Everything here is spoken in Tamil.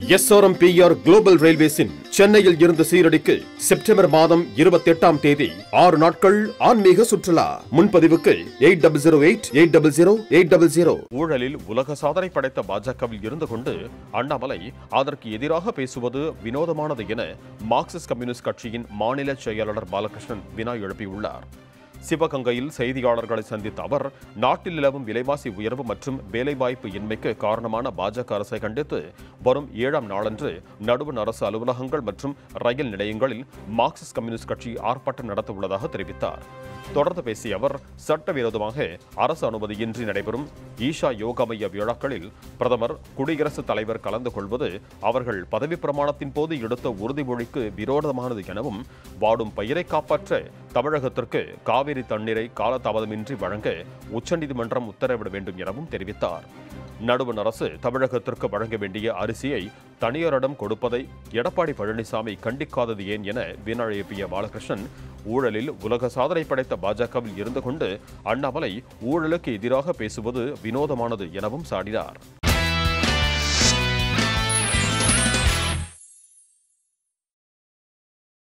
எஸ்ஆர்எம்பிஆர் குளோபல் ரயில்வேஸின் சென்னையில் இருந்து சீரடிக்கு செப்டம்பர் மாதம் இருபத்தி எட்டாம் தேதி ஆறு நாட்கள் ஆன்மீக சுற்றுலா முன்பதிவுக்கு eight double zero eight eight double zero eight double zero ஊழலில் உலக சாதனை படைத்த பாஜகவில் இருந்து கொண்டு அண்ணாமலை அதற்கு எதிராக பேசுவது வினோதமானது என மார்க்சிஸ்ட் கம்யூனிஸ்ட் கட்சியின் மாநில செயலாளர் பாலகிருஷ்ணன் வினா எழுப்பியுள்ளார் சிவகங்கையில் செய்தியாளர்களை சந்தித்த அவர் நாட்டில் நிலவும் விலைவாசி உயர்வு மற்றும் வேலைவாய்ப்பு இன்மைக்கு காரணமான பாஜக அரசை கண்டித்து வரும் ஏழாம் நாளன்று நடுவண் அரசு அலுவலகங்கள் மற்றும் ரயில் நிலையங்களில் மார்க்சிஸ்ட் கம்யூனிஸ்ட் கட்சி ஆர்ப்பாட்டம் நடத்த உள்ளதாக தெரிவித்தார் தொடர்ந்து பேசிய அவர் சட்டவிரோதமாக அரசு அனுமதியின்றி நடைபெறும் ஈஷா யோகா மைய விழாக்களில் பிரதமர் குடியரசுத் தலைவர் கலந்து கொள்வது அவர்கள் பதவி பிரமாணத்தின் போது எடுத்த உறுதிமொழிக்கு விரோதமானது எனவும் வாடும் பயிரை காப்பாற்ற தமிழகத்திற்கு காவிரி தண்ணீரை காலதாமதமின்றி வழங்க உச்சநீதிமன்றம் உத்தரவிட வேண்டும் எனவும் தெரிவித்தார் நடுவண் அரசு தமிழகத்திற்கு வழங்க வேண்டிய அரிசியை தனியாரிடம் கொடுப்பதை எடப்பாடி பழனிசாமி கண்டிக்காதது ஏன் என வினா எழுப்பிய பாலகிருஷ்ணன் ஊழலில் உலக சாதனை படைத்த பாஜகவில் இருந்து கொண்டு அண்ணாமலை ஊழலுக்கு எதிராக பேசுவது வினோதமானது எனவும் சாடினார்